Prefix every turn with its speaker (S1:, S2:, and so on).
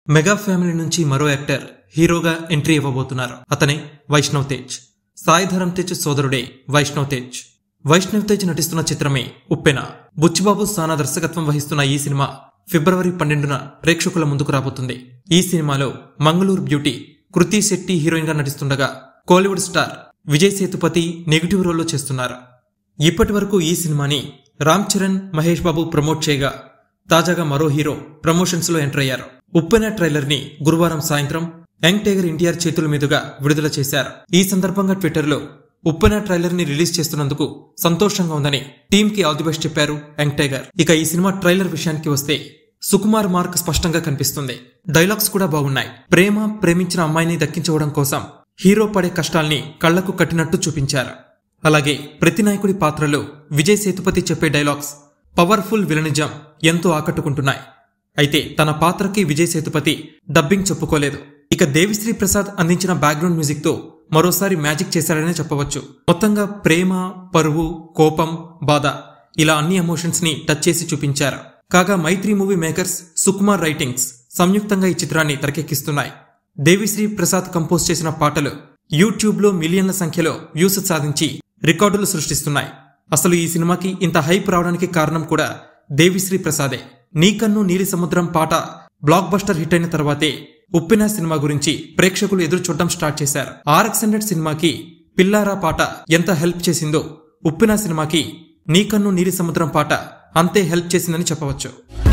S1: mega family నుంచి మరో actor హీరోగా ఎంట్రీ ఇవ్వబోతున్నారు అతనే వైష్ణవ్ తేజ్ సాయిధరం తేజ్ సోదరుడే వైష్ణవ్ తేజ్ వైష్ణవ్ తేజ్ నటిస్తున్న చిత్రమే ఉప్పెన బుచ్చిబాబు సానా దర్శకత్వం వహిస్తున్న ఈ సినిమా ఫిబ్రవరి పన్నెండున ప్రేక్షకుల ముందుకు రాబోతుంది ఈ సినిమాలో మంగళూరు బ్యూటీ కృతి శెట్టి హీరోయిన్ గా నటిస్తుండగా Kollywood star Vijay Sethupathi negative రోల్లో చేస్తున్నారు ఇప్పటి వరకు ఈ సినిమాని రామ్ చరణ్ మహేష్ బాబు ప్రమోట్ చేయగా తాజాగా మరో హీరో ప్రమోషన్స్ లో ఎంటర్ అయ్యారు ఉప్పెన ట్రైలర్ ని గురువారం సాయంత్రం యంగ్ టైగర్ ఎన్టీఆర్ చేతుల మీదుగా విడుదల చేశారు ఈ సందర్భంగా ట్విట్టర్ లో ఉప్పెన ట్రైలర్ ని రిలీజ్ చేస్తున్నందుకు సంతోషంగా ఉందని టీమ్ కి ఆల్ ది బెస్ట్ చెప్పారు యంగ్ టైగర్ ఇక ఈ సినిమా ట్రైలర్ విషయానికి వస్తే సుకుమార్ మార్క్ స్పష్టంగా కనిపిస్తుంది డైలాగ్స్ కూడా బాగున్నాయి ప్రేమ ప్రేమించిన అమ్మాయిని దక్కించుకోవడం కోసం హీరో పడే కష్టాల్ని కళ్లకు కట్టినట్టు చూపించారు అలాగే ప్రతి నాయకుడి పాత్రలో విజయ్ సేతుపతి చెప్పే డైలాగ్స్ పవర్ఫుల్ విలనిజం ఎంతో ఆకట్టుకుంటున్నాయి అయితే తన పాత్రకి విజయ్ సేతుపతి డబ్బింగ్ చెప్పుకోలేదు ఇక దేవిశ్రీ ప్రసాద్ అందించిన బ్యాక్గ్రౌండ్ మ్యూజిక్ తో మరోసారి మ్యాజిక్ చేశారనే చెప్పవచ్చు మొత్తంగా ప్రేమ పరువు కోపం బాధ ఇలా అన్ని ఎమోషన్స్ ని టచ్ చేసి చూపించారు కాగా Mythri movie makers Sukumar writings సంయుక్తంగా ఈ చిత్రాన్ని తెరకెక్కిస్తున్నాయి దేవిశ్రీ ప్రసాద్ కంపోజ్ చేసిన పాటలు యూట్యూబ్ లో మిలియన్ల సంఖ్యలో వ్యూస్ సాధించి రికార్డులు సృష్టిస్తున్నాయి అసలు ఈ సినిమాకి ఇంత హైప్ రావడానికి కారణం కూడా దేవిశ్రీ ప్రసాదే నీకన్ను నీలి సముద్రం పాట బ్లాక్ బస్టర్ హిట్ అయిన తర్వాతే ఉప్పిన సినిమా గురించి ప్రేక్షకులు ఎదురు చూడటం స్టార్ట్ చేశారు ఆర్ఎక్స్ హండ్రెడ్ సినిమాకి పిల్లారా పాట ఎంత హెల్ప్ చేసిందో ఉప్పిన సినిమాకి నీకన్ను నీలి సముద్రం పాట అంతే హెల్ప్ చేసిందని చెప్పవచ్చు